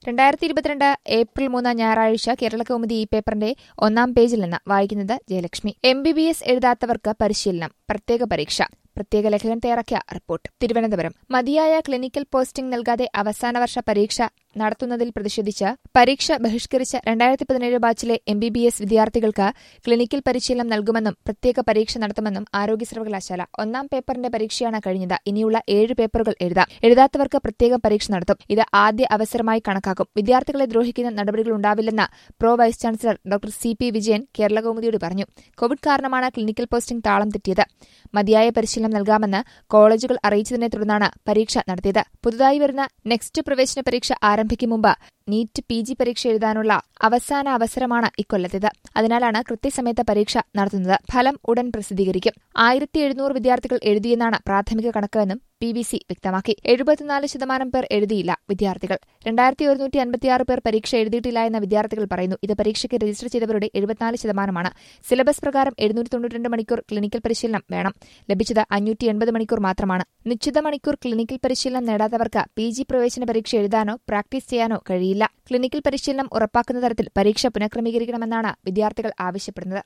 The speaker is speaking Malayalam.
രണ്ടായിരത്തി ഇരുപത്തിരണ്ട് ഏപ്രിൽ മൂന്ന് ഞായറാഴ്ച കേരള കൗമുദി ഈ പേപ്പറിന്റെ ഒന്നാം പേജിൽ നിന്ന് വായിക്കുന്നത് Jayalakshmi M B B S എഴുതാത്തവർക്ക് പരിശീലനം പ്രത്യേക പരീക്ഷ പ്രത്യേക ലേഖകൻ തയ്യാറാക്കിയ റിപ്പോർട്ട് തിരുവനന്തപുരം മതിയായ ക്ലിനിക്കൽ പോസ്റ്റിംഗ് നൽകാതെ അവസാന വർഷ പരീക്ഷ നടത്തുന്നതിൽ പ്രതിഷേധിച്ച് പരീക്ഷ ബഹിഷ്കരിച്ച രണ്ടായിരത്തി പതിനേഴ് ബാച്ചിലെ എം ബി ബി എസ് വിദ്യാർത്ഥികൾക്ക് ക്ലിനിക്കൽ പരിശീലനം നൽകുമെന്നും പ്രത്യേക പരീക്ഷ നടത്തുമെന്നും ആരോഗ്യ സർവകലാശാല ഒന്നാം പേപ്പറിന്റെ പരീക്ഷയാണ് കഴിഞ്ഞത് ഇനിയുള്ള ഏഴ് പേപ്പറുകൾ എഴുതാം എഴുതാത്തവർക്ക് പ്രത്യേക പരീക്ഷ നടത്തും ഇത് ആദ്യ അവസരമായി കണക്കാക്കും വിദ്യാർത്ഥികളെ ദ്രോഹിക്കുന്ന നടപടികൾ ഉണ്ടാവില്ലെന്ന് pro vice chancellor doctor C P Vijayan Kerala കൗമുദിയോട് പറഞ്ഞു കോവിഡ് കാരണമാണ് ക്ലിനിക്കൽ പോസ്റ്റിംഗ് താളം തെറ്റിയത് മതിയായ പരിശീലനം നൽകാമെന്ന് കോളേജുകൾ അറിയിച്ചതിനെ തുടർന്നാണ് പരീക്ഷ നടത്തിയത് പുതുതായി വരുന്ന നെക്സ്റ്റ് പ്രവേശന പരീക്ഷ ആരംഭിക്കും മുമ്പ് നീറ്റ് പി ജി പരീക്ഷ എഴുതാനുള്ള അവസാന അവസരമാണ് ഇക്കൊല്ലത്തേത് അതിനാലാണ് കൃത്യസമയത്ത് പരീക്ഷ നടത്തുന്നത് ഫലം ഉടൻ പ്രസിദ്ധീകരിക്കും ആയിരത്തി എഴുന്നൂറ് വിദ്യാർത്ഥികൾ എഴുതിയെന്നാണ് പ്രാഥമിക കണക്കെന്നും പി ബി സി വ്യക്തമാക്കി എഴുപത്തിനാല് ശതമാനം പേർ എഴുതിയില്ല വിദ്യാർത്ഥികൾ രണ്ടായിരത്തി ഒരുന്നൂറ്റി അൻപത്തിയാറ് പേർ പരീക്ഷ എഴുതിയിട്ടില്ല എന്ന വിദ്യാർത്ഥികൾ പറയുന്നു ഇത് പരീക്ഷയ്ക്ക് രജിസ്റ്റർ ചെയ്തവരുടെ എഴുപത്തിനാല് ശതമാനമാണ് സിലബസ് പ്രകാരം എഴുന്നൂറ്റി തൊണ്ണൂറ്റിരണ്ട് മണിക്കൂർ ക്ലിനിക്കൽ പരിശീലനം വേണം ലഭിച്ചത് അഞ്ഞൂറ്റി എൺപത് മണിക്കൂർ മാത്രമാണ് നിശ്ചിത മണിക്കൂർ ക്ലിനിക്കൽ പരിശീലനം നേടാത്തവർക്ക് പി ജി പ്രവേശന പരീക്ഷ എഴുതാനോ പ്രാക്ടീസ് ചെയ്യാനോ കഴിയില്ല ക്ലിനിക്കൽ പരിശീലനം ഉറപ്പാക്കുന്ന തരത്തിൽ പരീക്ഷ പുനഃക്രമീകരിക്കണമെന്നാണ് വിദ്യാർത്ഥികൾ ആവശ്യപ്പെടുന്നത്